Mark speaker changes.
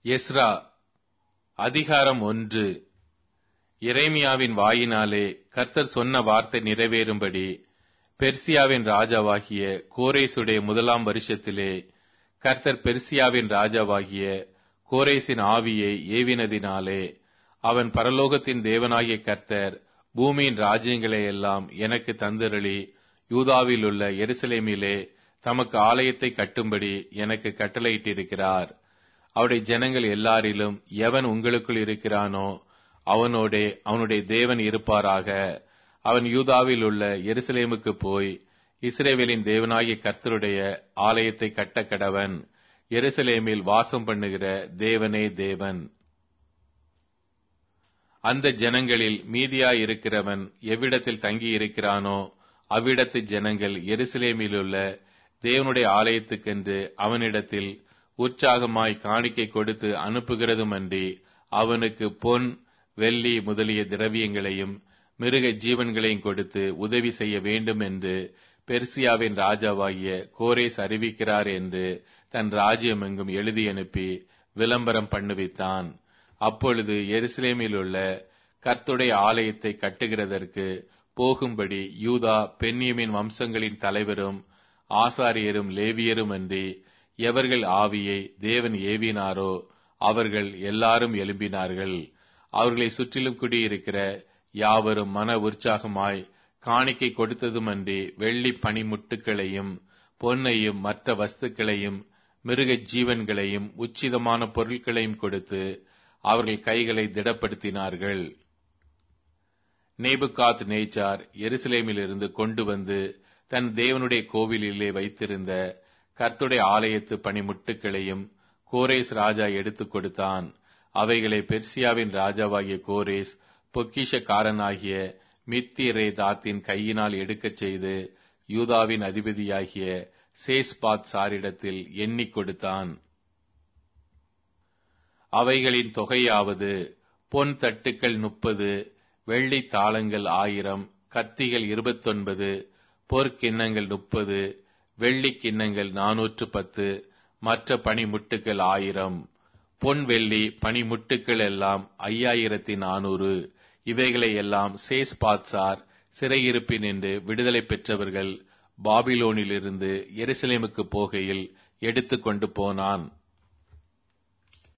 Speaker 1: Ezra அதிகாரம் ஒன்று எரேமியாவின் வாயினாலே கர்த்தர் சொன்ன வார்த்தை நிறைவேறும்படி பெர்சியாவின் ராஜாவாகிய கோரேசுடைய முதலாம் வருஷத்திலே கர்த்தர் பெர்சியாவின் ராஜாவாகிய கோரேசின் ஆவியை ஏவினதினாலே அவன் பரலோகத்தின் தேவனாகிய கர்த்தர் பூமியின் ராஜ்யங்களை எல்லாம் எனக்கு தந்தருளி யூதாவில் உள்ள எருசலேமிலே தமக்கு ஆலயத்தை கட்டும்படி எனக்கு கட்டளையிட்டிருக்கிறார் அவருடைய ஜனங்கள் எல்லாரிலும் எவன் உங்களுக்குள் இருக்கிறானோ அவனோடே அவனுடைய தேவன் இருப்பாராக அவன் யூதாவில் உள்ள எருசலேமுக்கு போய் இஸ்ரேவேலின் தேவனாகிய கர்த்தருடைய ஆலயத்தை கட்ட கடவன் எருசலேமில் வாசம் பண்ணுகிற தேவனே தேவன் அந்த ஜனங்களில் மீதியாய் இருக்கிறவன் எவ்விடத்தில் தங்கி இருக்கிறானோ அவ்விடத்து ஜனங்கள் எருசலேமிலுள்ள தேவனுடைய ஆலயத்துக்கென்று அவனிடத்தில் உற்சாகமாய் காணிக்கை கொடுத்து அனுப்புகிறதுமன்றி அவனுக்கு பொன் வெள்ளி முதலிய திரவியங்களையும் மிருக ஜீவன்களையும் கொடுத்து உதவி செய்ய வேண்டும் என்று பெர்சியாவின் ராஜாவாகிய கோரேஸ் அறிவிக்கிறார் என்று தன் ராஜ்யமெங்கும் எழுதி அனுப்பி விளம்பரம் பண்ணுவித்தான் அப்பொழுது எருசலேமில் உள்ள கர்த்துடைய ஆலயத்தை கட்டுகிறதற்கு போகும்படி யூதா பென்யமின் வம்சங்களின் தலைவரும் ஆசாரியரும் லேவியரும் அன்றி எவர்கள் ஆவியை தேவன் ஏவினாரோ அவர்கள் எல்லாரும் எழும்பினார்கள் அவர்களை சுற்றிலும் குடியிருக்கிற யாவரும் மன உற்சாகமாய் காணிக்கை கொடுத்ததுமன்றி வெள்ளி பனிமுட்டுகளையும் பொன்னையும் மற்ற வஸ்துக்களையும் மிருக ஜீவன்களையும் உச்சிதமான பொருட்களையும் கொடுத்து அவர்கள் கைகளை திடப்படுத்தினார்கள் நேபுகாத் நேச்சார் எருசலேமிலிருந்து கொண்டு வந்து தன் தேவனுடைய கோவிலிலே வைத்திருந்த கர்த்துடைய ஆலயத்து பனிமுட்டுகளையும் கோரேஸ் ராஜா எடுத்துக் கொடுத்தான் அவைகளை பெர்சியாவின் ராஜாவாகிய கோரேஸ் பொக்கிஷக்காரனாகிய மித்திரே தாத்தின் கையினால் எடுக்கச் செய்து யூதாவின் அதிபதியாகிய சேஸ்பாத் சாரிடத்தில் எண்ணிக் கொடுத்தான் அவைகளின் தொகையாவது பொன் தட்டுக்கள் முப்பது வெள்ளி தாளங்கள் ஆயிரம் கத்திகள் இருபத்தொன்பது பொற்கிண்ணங்கள் முப்பது வெள்ளி கிண்ணங்கள் நானூற்று பத்து மற்ற பனிமுட்டுக்கள் ஆயிரம் பொன் வெள்ளி பனிமுட்டுக்கள் எல்லாம் ஐயாயிரத்தி நானூறு இவைகளை எல்லாம் சேஸ்பாத்சார் சிறையிருப்பின் என்று விடுதலை பெற்றவர்கள் பாபிலோனிலிருந்து எருசலேமுக்கு போகையில் எடுத்துக்கொண்டு போனான்